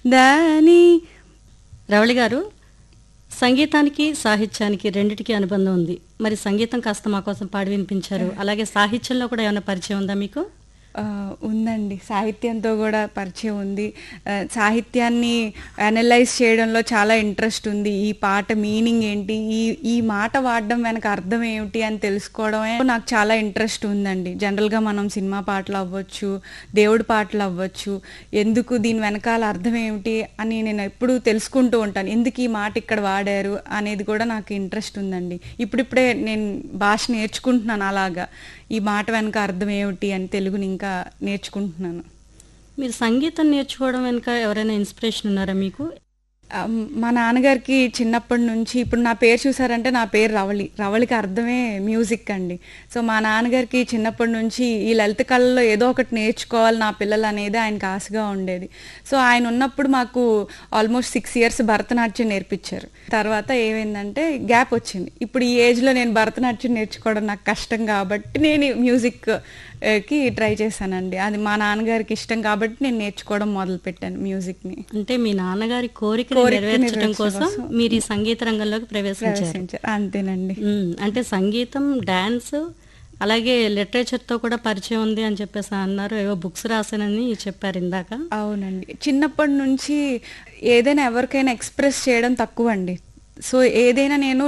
దాని రవళి గారు సంగీతానికి సాహిత్యానికి రెండిటికి అనుబంధం ఉంది మరి సంగీతం కాస్త మా కోసం పాడి వినిపించారు అలాగే సాహిత్యంలో కూడా ఏమైనా పరిచయం ఉందా మీకు ఆ, ఉందండి సాహిత్యంతో కూడా పరిచయం ఉంది ఆ, సాహిత్యాన్ని అనలైజ్ చేయడంలో చాలా ఇంట్రెస్ట్ ఉంది ఈ పాట మీనింగ్ ఏంటి ఈ ఈ మాట వాడడం వెనక అర్థం ఏమిటి అని తెలుసుకోవడమే నాకు చాలా ఇంట్రెస్ట్ ఉందండి జనరల్గా మనం సినిమా పాటలు అవ్వచ్చు దేవుడి పాటలు అవ్వచ్చు ఎందుకు దీని వెనకాల అర్థం ఏమిటి అని నేను ఎప్పుడు తెలుసుకుంటూ ఉంటాను ఎందుకు ఈ మాట ఇక్కడ వాడారు అనేది కూడా నాకు ఇంట్రెస్ట్ ఉందండి ఇప్పుడిప్పుడే నేను భాష నేర్చుకుంటున్నాను అలాగా ఈ మాట వెనక అర్థం ఏమిటి అని తెలుగుని ఇంకా నేర్చుకుంటున్నాను మీరు సంగీతం నేర్చుకోవడం వెనుక ఎవరైనా ఇన్స్పిరేషన్ ఉన్నారా మీకు ఆ, మా నాన్నగారికి చిన్నప్పటి నుంచి ఇప్పుడు నా పేరు చూసారంటే నా పేరు రవళి రవళికి అర్థమే మ్యూజిక్ అండి సో మా నాన్నగారికి చిన్నప్పటి నుంచి ఈ లలిత కళలో ఏదో ఒకటి నేర్చుకోవాలి నా పిల్లలు అనేది ఆయనకి ఆశగా ఉండేది సో ఆయన ఉన్నప్పుడు మాకు ఆల్మోస్ట్ సిక్స్ ఇయర్స్ భరతనాట్యం నేర్పించారు తర్వాత ఏమైందంటే గ్యాప్ వచ్చింది ఇప్పుడు ఈ ఏజ్లో నేను భరతనాట్యం నేర్చుకోవడం నాకు కష్టం కాబట్టి నేను మ్యూజిక్ కి ట్రై చేశానండి అది మా నాన్నగారికి ఇష్టం కాబట్టి నేను నేర్చుకోవడం మొదలు పెట్టాను మ్యూజిక్ని అంటే మీ నాన్నగారి కోరికను కోరిక నెరవేర్చడం నెరవేర్చడం కోసం కోసం. మీరు ఈ సంగీత రంగంలోకి ప్రవేశించారు ప్రవేశించారు అంతేనండి ఉమ్, అంటే సంగీతం డాన్స్ అలాగే literature తో కూడా పరిచయం ఉంది అని చెప్పేసి అన్నారు ఏవో బుక్స్ రాశానని చెప్పారు ఇందాక అవునండి చిన్నప్పటి నుంచి ఏదైనా ఎవరికైనా ఎక్స్ప్రెస్ చేయడం తక్కువ అండి సో ఏదైనా నేను